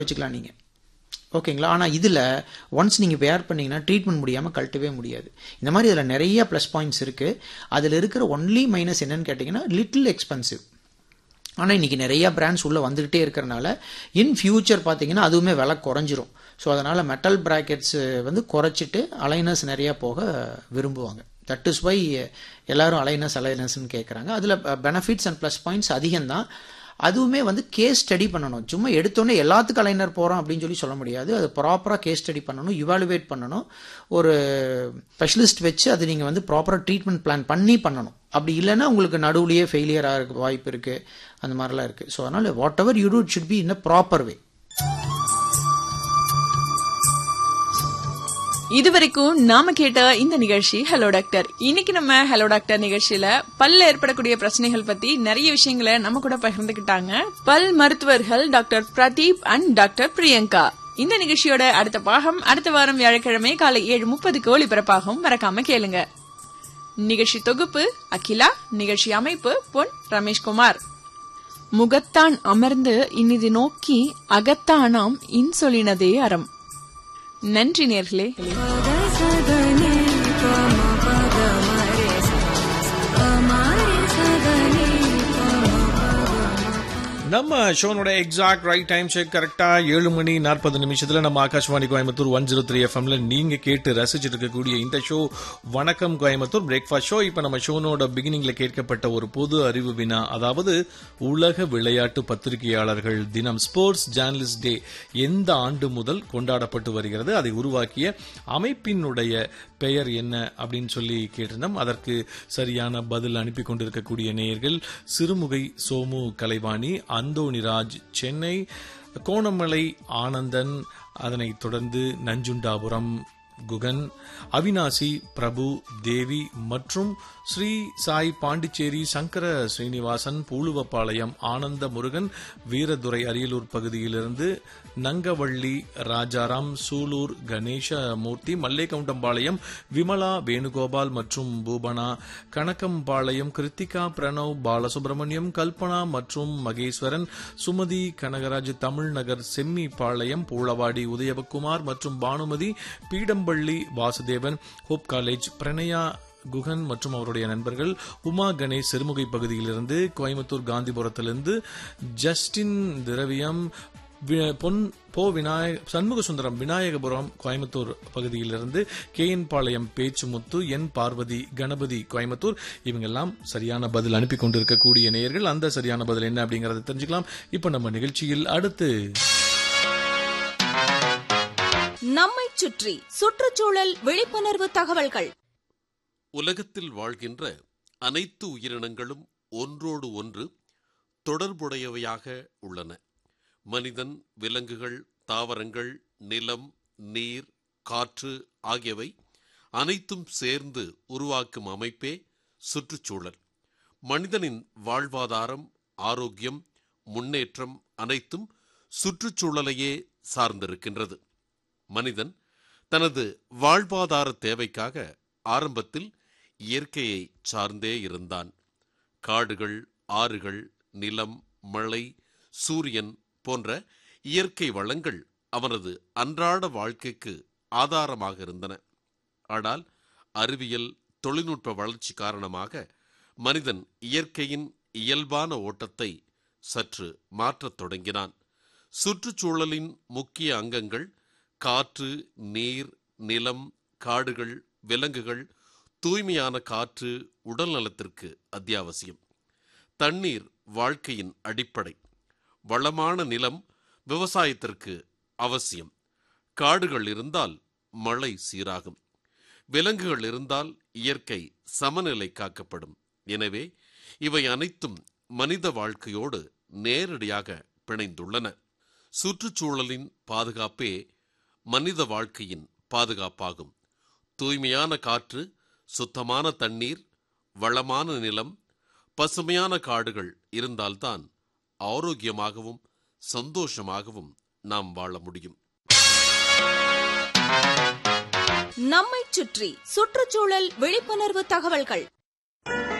வச்சுக்கலாம் நீங்கள் ஓகேங்களா ஆனால் இதில் ஒன்ஸ் நீங்கள் வேர் பண்ணீங்கன்னா ட்ரீட்மெண்ட் முடியாமல் கழட்டவே முடியாது இந்த மாதிரி இதில் நிறைய ப்ளஸ் பாயிண்ட்ஸ் இருக்குது அதில் இருக்கிற ஒன்லி மைனஸ் என்னன்னு கேட்டிங்கன்னா லிட்டில் எக்ஸ்பென்சிவ் ஆனால் இன்றைக்கி நிறையா பிராண்ட்ஸ் உள்ளே வந்துக்கிட்டே இருக்கிறனால இன் ஃபியூச்சர் பார்த்தீங்கன்னா அதுவுமே விலை குறைஞ்சிரும் ஸோ அதனால் மெட்டல் ப்ராக்கெட்ஸ் வந்து குறைச்சிட்டு அலைனஸ் நிறையா போக விரும்புவாங்க தட் இஸ் வை எல்லாரும் அலைனஸ் அலைனஸ்ன்னு கேட்குறாங்க அதில் பெனிஃபிட்ஸ் அண்ட் ப்ளஸ் பாயிண்ட்ஸ் அதிகம்தான் அதுவுமே வந்து கேஸ் ஸ்டடி பண்ணணும் சும்மா எடுத்தோடனே எல்லாத்துக்கும் அலைனர் போகிறோம் அப்படின்னு சொல்லி சொல்ல முடியாது அது ப்ராப்பராக கேஸ் ஸ்டடி பண்ணணும் இவாலுவேட் பண்ணணும் ஒரு ஸ்பெஷலிஸ்ட் வச்சு அது நீங்கள் வந்து ப்ராப்பராக ட்ரீட்மெண்ட் பிளான் பண்ணி பண்ணணும் அப்படி இல்லைன்னா உங்களுக்கு நடுவுலையே ஃபெயிலியர் ஆக வாய்ப்பு இருக்குது அந்த மாதிரிலாம் இருக்குது ஸோ அதனால் whatever you do it should be in a proper way இதுவரைக்கும் நாம கேட்ட இந்த நிகழ்ச்சி ஹலோ டாக்டர் இன்னைக்கு நம்ம ஹலோ டாக்டர் நிகழ்ச்சியில பல்ல ஏற்படக்கூடிய பிரச்சனைகள் பத்தி நிறைய விஷயங்களை நம்ம கூட பகிர்ந்துகிட்டாங்க பல் மருத்துவர்கள் doctor Pradeep and doctor Priyanka இந்த நிகழ்ச்சியோட அடுத்த பாகம் அடுத்த வாரம் வியாழக்கிழமை காலை ஏழு முப்பதுக்கு ஒளிபரப்பாகும் மறக்காம கேளுங்க நிகழ்ச்சி தொகுப்பு அகிலா நிகழ்ச்சி அமைப்பு பொன் ரமேஷ்குமார் முகத்தான் அமர்ந்து இனிது நோக்கி அகத்தானாம் இன்சொலினதே அறம் நன்றி நேர்களே நம்ம ஷோனோட எக்ஸாக்ட் ரைட் டைம் செக் கரெக்டா ஏழு மணி நாற்பது நிமிஷத்துல நம்ம Akashvani Coimbatore one zero three எஃப்எம்ல நீங்க கேட்டு ரசிச்சுட்டு இருக்கக்கூடிய இந்த ஷோ வணக்கம் கோயம்புத்தூர் பிரேக்ஃபாஸ்ட் ஷோ இப்ப நம்ம ஷோனோட பிகினிங்ல கேட்கப்பட்ட ஒரு பொது அறிவு வினா அதாவது உலக விளையாட்டு பத்திரிகையாளர்கள் தினம் ஸ்போர்ட்ஸ் ஜேர்னலிஸ்ட் டே எந்த ஆண்டு முதல் கொண்டாடப்பட்டு வருகிறது அதை உருவாக்கிய அமைப்பினுடைய பெயர் என்ன அப்படின்னு சொல்லி கேட்டிருந்தோம் அதற்கு சரியான பதில் அனுப்பி கொண்டிருக்கக்கூடிய நேயர்கள் சிறுமுகை சோமு கலைவாணி அந்தோணிராஜ் சென்னை கோணமலை ஆனந்தன் அதனைத் தொடர்ந்து நஞ்சுண்டாபுரம் குகன் அவினாசி பிரபு தேவி மற்றும் ஸ்ரீ சாய் பாண்டிச்சேரி சங்கர ஸ்ரீனிவாசன் பூலுவப்பாளையம் ஆனந்த முருகன் வீரதுரை அரியலூர் பகுதியிலிருந்து நங்கவள்ளி ராஜாராம் சூலூர் கணேசமூர்த்தி மல்லேகவுண்டம்பாளையம் விமலா வேணுகோபால் மற்றும் பூபனா கணக்கம்பாளையம் கிருத்திகா பிரணவ் பாலசுப்ரமணியம் கல்பனா மற்றும் மகேஸ்வரன் சுமதி கனகராஜ் தமிழ்நகர் செம்மிபாளையம் பூளவாடி உதயகுமார் மற்றும் பானுமதி பீடம்பள்ளி வாசுதேவன் ஹோப் காலேஜ் பிரணயா குகன் மற்றும் அவருடைய நண்பர்கள் உமா கணேஷ் சிறுமுகை பகுதியிலிருந்து கோயம்புத்தூர் காந்திபுரத்திலிருந்து ஜஸ்டின் திரவியம் பொன் போ விநாயக சண்முக சுந்தரம் விநாயகபுரம் கோயம்புத்தூர் பகுதியிலிருந்து K N Palayam Pechumuthu N Parvathi Ganapathy Coimbatore இவங்க எல்லாம் சரியான பதில் அனுப்பி கொண்டிருக்கக்கூடிய நேயர்கள் அந்த சரியான பதில் என்ன அப்படிங்கறத தெரிஞ்சுக்கலாம் இப்ப நம்ம நிகழ்ச்சியில் அடுத்து நம்மை சுற்றி சுற்றுச்சூழல் விழிப்புணர்வு தகவல்கள் உலகத்தில் வாழ்கின்ற அனைத்து உயிரினங்களும் ஒன்றோடு ஒன்று தொடர்புடையவையாக உள்ளன மனிதன் விலங்குகள் தாவரங்கள் நிலம் நீர் காற்று ஆகியவை அனைத்தும் சேர்ந்து உருவாக்கும் அமைப்பே சுற்றுச்சூழல் மனிதனின் வாழ்வாதாரம் ஆரோக்கியம் முன்னேற்றம் அனைத்தும் சுற்றுச்சூழலையே சார்ந்திருக்கின்றது மனிதன் தனது வாழ்வாதார தேவைக்காக ஆரம்பத்தில் இயற்கையை சார்ந்தே இருந்தான் காடுகள் ஆறுகள் நிலம் மழை சூரியன் போன்ற இயற்கை வளங்கள் அவனது அன்றாட வாழ்க்கைக்கு ஆதாரமாக இருந்தன ஆனால் அறிவியல் தொழில்நுட்ப வளர்ச்சி காரணமாக மனிதன் இயற்கையின் இயல்பான ஓட்டத்தை சற்று மாற்றத் தொடங்கினான் சுற்றுச்சூழலின் முக்கிய அங்கங்கள் காற்று நீர் நிலம் காடுகள் விலங்குகள் தூய்மையான காற்று உடல் நலத்திற்கு அத்தியாவசியம் தண்ணீர் வாழ்க்கையின் அடிப்படை வளமான நிலம் விவசாயத்திற்கு அவசியம் காடுகள் இருந்தால் மழை சீராகும் விலங்குகள் இருந்தால் இயற்கை சமநிலை காக்கப்படும் எனவே இவை அனைத்தும் மனித வாழ்க்கையோடு நேரடியாக பிணைந்துள்ளன சுற்றுச்சூழலின் பாதுகாப்பே மனித வாழ்க்கையின் பாதுகாப்பாகும் தூய்மையான காற்று சுத்தமான தண்ணீர் வளமான நிலம் பசுமையான காடுகள் இருந்தால்தான் ஆரோக்கியமாகவும் சந்தோஷமாகவும் நாம் வாழ முடியும் நம்மை சுற்றி சுற்றுச்சூழல் விழிப்புணர்வு தகவல்கள்